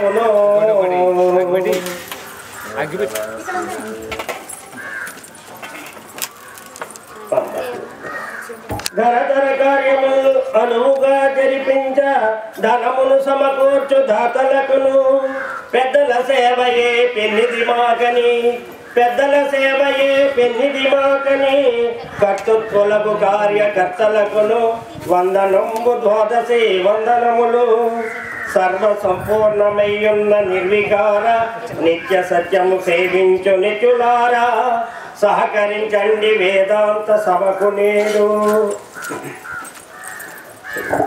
ధనమును ధరధర కార్యములు అనువుగా జరిపించ ధనమును సమకూర్చు దాతలకును పెద్దల సేవయే పెన్నిది మాకని పెద్దల సేవయే పెన్నిది మాకని కర్తృత్వులకు కార్యకర్తలకును వందనంబు ద్వాదశి వందనములు సర్వ సంపూర్ణమయ్యున్న నిర్వికార నిత్య సత్యము సేవించు నిత్యులారా సహకరించండి వేదాంత సభకు నేడు